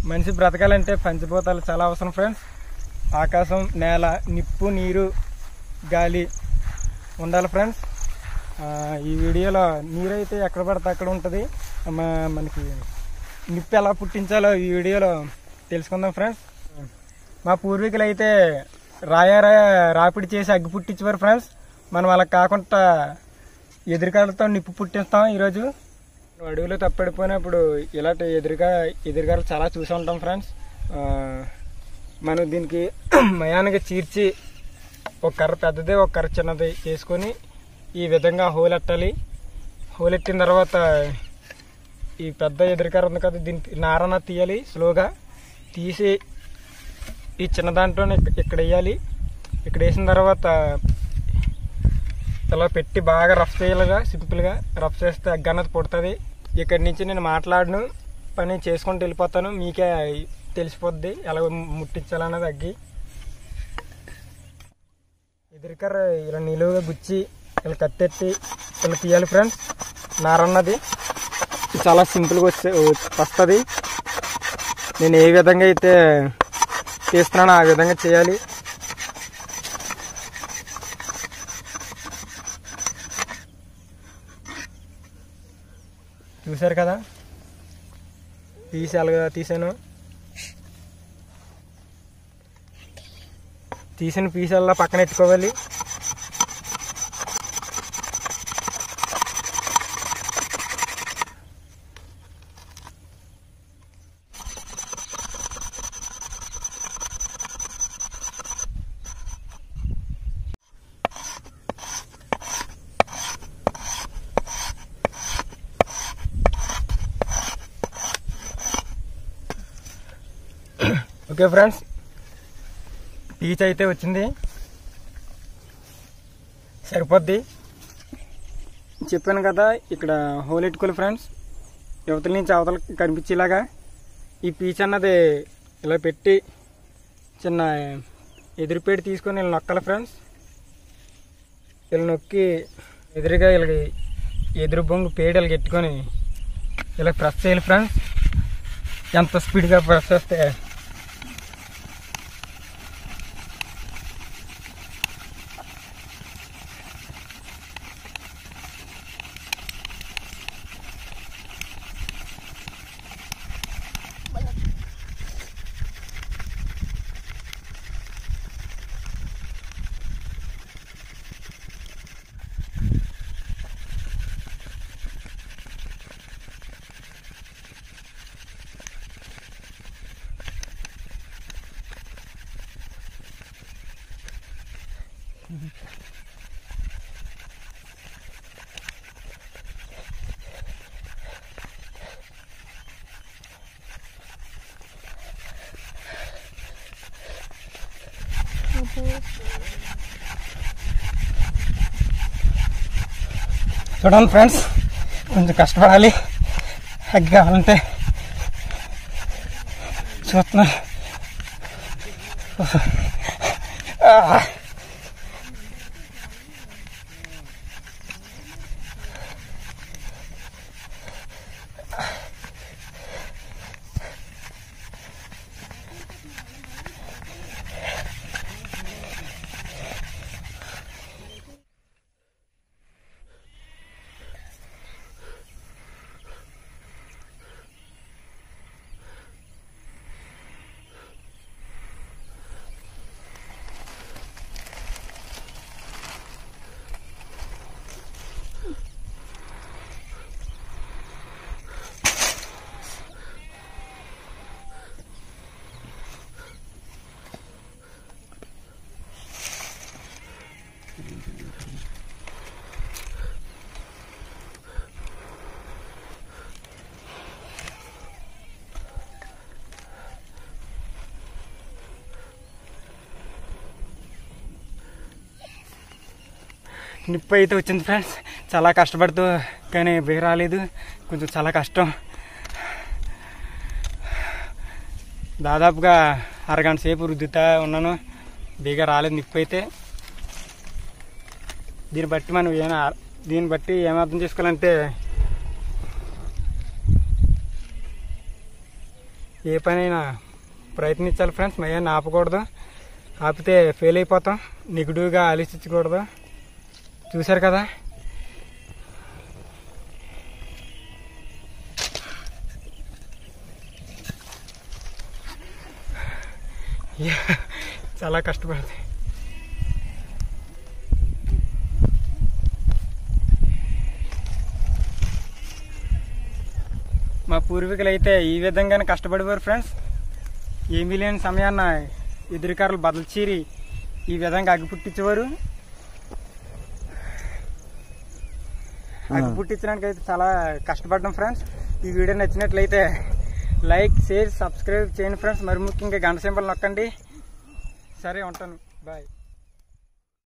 మనిషి బ్రతకాలంటే పంచభూతాలు చాలా అవసరం ఫ్రెండ్స్ ఆకాశం నేల నిప్పు నీరు గాలి ఉండాలి ఫ్రెండ్స్ ఆ, ఈ వీడియోలో నీరైతే ఎక్కడ పడితే అక్కడ ఉంటుంది మా- మనకి నిప్పు ఎలా పుట్టించాలో ఈ వీడియోలో తెలుసుకుందాం ఫ్రెండ్స్ మా పూర్వీకులు అయితే రాయ రాయ రాపిడి చేసి అగ్గి పుట్టించేవారు ఫ్రెండ్స్ మనం అలా కాకుండా ఎదురుకాలతో నిప్పు పుట్టిస్తాం ఈరోజు అడవిలో తప్పడిపోయినప్పుడు ఇలాంటి ఎదురుగా ఎదురుగాలు చాలా చూసి ఉంటాం ఫ్రెండ్స్ ఆ, మనం దీనికి మయానికి చీర్చి ఒక కర్ర పెద్దది ఒక కర్ర చిన్నది చేసుకొని ఈ విధంగా హోల్ ఎట్టాలి హోల్ ఎట్టిన తర్వాత ఈ పెద్ద ఎదురుకర్ర ఉంది కదా దీన్ని నారన తీయాలి స్లోగా తీసి ఈ చిన్న దాంట్లోనే ఇక్క- ఇక్కడ వేయాలి ఇక్కడ వేసిన తర్వాత ఇలా పెట్టి బాగా రఫ్ చేయాలిగా సింపుల్గా రఫ్ చేస్తే అగ్గి అన్నది పుడుతుంది ఇక్కడి నుంచి నేను మాట్లాడను పని చేసుకుంటూ వెళ్ళిపోతాను మీకే తెలిసిపోద్ది ఎలా ముట్టించాలన్నది అగ్గి ఎదురుకర్ర ఇలా నిలువుగా గుచ్చి ఇలా కత్తెట్టి ఇలా తీయాలి ఫ్రెండ్స్ నారన్నది చాలా సింపుల్గా వచ్చే వస్తుంది నేను ఏ విధంగా అయితే చేస్తున్నానో ఆ విధంగా చేయాలి చూశారు కదా తీసి అలాగా తీసాను తీసిన పీసల్లా పక్కన ఎట్టుకోవాలి ఓకే ఫ్రెండ్స్ పీచ్ అయితే వచ్చింది సరిపోద్ది చెప్పాను కదా ఇక్కడ హోల్ ఎట్టుకోవాలి ఫ్రెండ్స్ యువతల నుంచి అవతల కనిపించేలాగా ఈ పీచ్ అన్నది ఇలా పెట్టి చిన్న ఎదురుపేట తీసుకొని ఇలా నొక్కాలి ఫ్రెండ్స్ ఇలా నొక్కి ఎదురుగా ఇలా ఎదురు బొంగు పేడ ఇలా పెట్టుకొని ఇలా ప్రెస్ చేయాలి ఫ్రెండ్స్ ఎంత స్పీడ్గా ప్రెస్ చేస్తే చూడండి ఫ్రెండ్స్ కొంచెం కష్టపడాలి అగ్గి కావాలంటే చూస్తున్నా ఆ. నిప్పు అయితే వచ్చింది ఫ్రెండ్స్ చాలా కష్టపడుతూ కానీ బేగ రాలేదు కొంచెం చాలా కష్టం దాదాపుగా అరగంట సేపు రుద్దుతా ఉన్నాను బేగ రాలేదు నిప్పు అయితే దీన్ని బట్టి మనం ఏమైనా దీన్ని బట్టి ఏం అర్థం చేసుకోవాలంటే ఏ పనైనా ప్రయత్నించాలి ఫ్రెండ్స్ మయ్యాన్ని ఆపకూడదు ఆపితే ఫెయిల్ అయిపోతాం నెగిటివ్గా ఆలోచించకూడదు చూశారు కదా యా, చాలా కష్టపడుతుంది మా పూర్వీకులు అయితే ఈ విధంగానే కష్టపడేవారు ఫ్రెండ్స్ ఏమీ లేని సమయాన్న ఎదురుకారులు బదల్చీరి ఈ విధంగా అగ్గి పుట్టించేవారు అగ్గి పుట్టించడానికి అయితే చాలా కష్టపడ్డాం ఫ్రెండ్స్ ఈ వీడియో నచ్చినట్లయితే లైక్ షేర్ సబ్స్క్రైబ్ చేయండి ఫ్రెండ్స్ మరి ముఖ్యంగా గంట సింబల్ నొక్కండి సరే ఉంటాను బాయ్